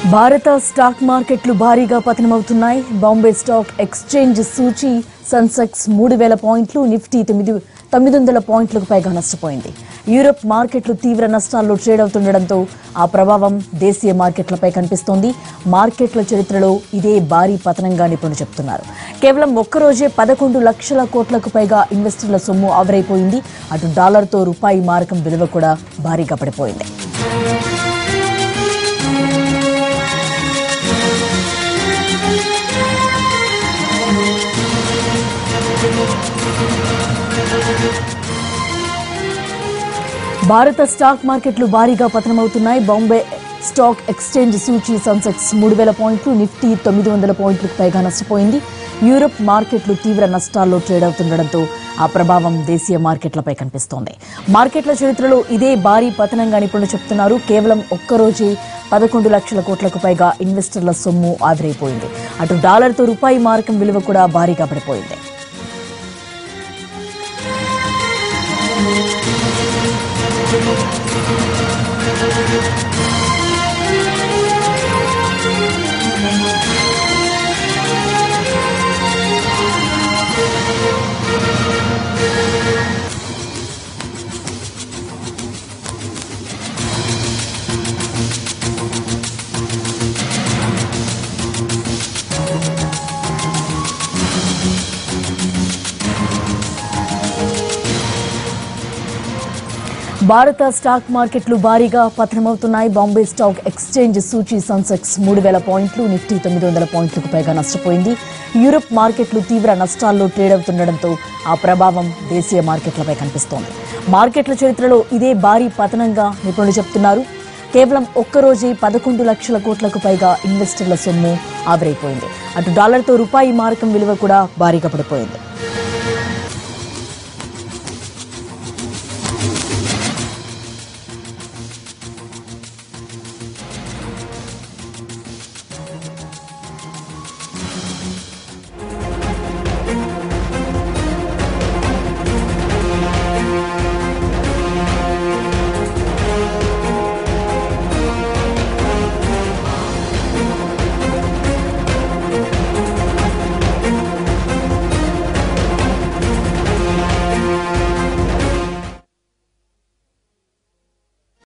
భారత స్టాక్ మార్కెట్లు భారీగా పతనమవుతున్నాయి బాంబే స్టాక్ ఎక్స్చేంజ్ సూచీ సెన్సెక్స్ మూడు వేల పాయింట్లు నిఫ్టీ తొమ్మిది తొమ్మిది వందల పాయింట్లకు పైగా నష్టపోయింది యూరప్ మార్కెట్లు తీవ్ర నష్టాల్లో ట్రేడ్ అవుతుండటంతో ఆ ప్రభావం దేశీయ మార్కెట్లపై కనిపిస్తోంది మార్కెట్ల చరిత్రలో ఇదే భారీ పతనంగా నిపుణులు చెప్తున్నారు కేవలం ఒక్కరోజే పదకొండు లక్షల కోట్లకు పైగా ఇన్వెస్టర్ల సొమ్ము ఆవిరైపోయింది అటు డాలర్తో రూపాయి మారకం విలువ కూడా భారీగా పడిపోయింది భారత స్టాక్ మార్కెట్లు భారీగా పతనమవుతున్నాయి బాంబే స్టాక్ ఎక్స్చేంజ్ సూచీ సెన్సెక్స్ మూడు వేల పాయింట్లు నిఫ్టీ తొమ్మిది వందల పాయింట్లకు పైగా నష్టపోయింది యూరప్ మార్కెట్లు తీవ్ర నష్టాల్లో ట్రేడ్ అవుతుండటంతో ఆ ప్రభావం దేశీయ మార్కెట్లపై కనిపిస్తోంది మార్కెట్ల చరిత్రలో ఇదే భారీ పతనంగా నిపుణులు చెప్తున్నారు కేవలం ఒక్కరోజే పదకొండు లక్షల కోట్లకు పైగా ఇన్వెస్టర్ల సొమ్ము ఆవిరైపోయింది అటు డాలర్తో రూపాయి మారకం విలువ కూడా భారీగా పడిపోయింది భారత స్టాక్ మార్కెట్లు భారీగా పతనమవుతున్నాయి బాంబే స్టాక్ ఎక్స్చేంజ్ సూచీ సెన్సెక్స్ మూడు వేల పాయింట్లు నిఫ్టీ తొమ్మిది వందల పాయింట్లకు పైగా నష్టపోయింది యూరప్ మార్కెట్లు తీవ్ర నష్టాల్లో ట్రేడ్ అవుతుండటంతో ఆ ప్రభావం దేశీయ మార్కెట్లపై కనిపిస్తోంది మార్కెట్ల చరిత్రలో ఇదే భారీ పతనంగా నిపుణులు చెప్తున్నారు కేవలం ఒక్కరోజే పదకొండు లక్షల కోట్లకు పైగా ఇన్వెస్టర్ల సొమ్ము ఆవిరైపోయింది అటు డాలర్తో రూపాయి మారకం విలువ కూడా భారీగా పడిపోయింది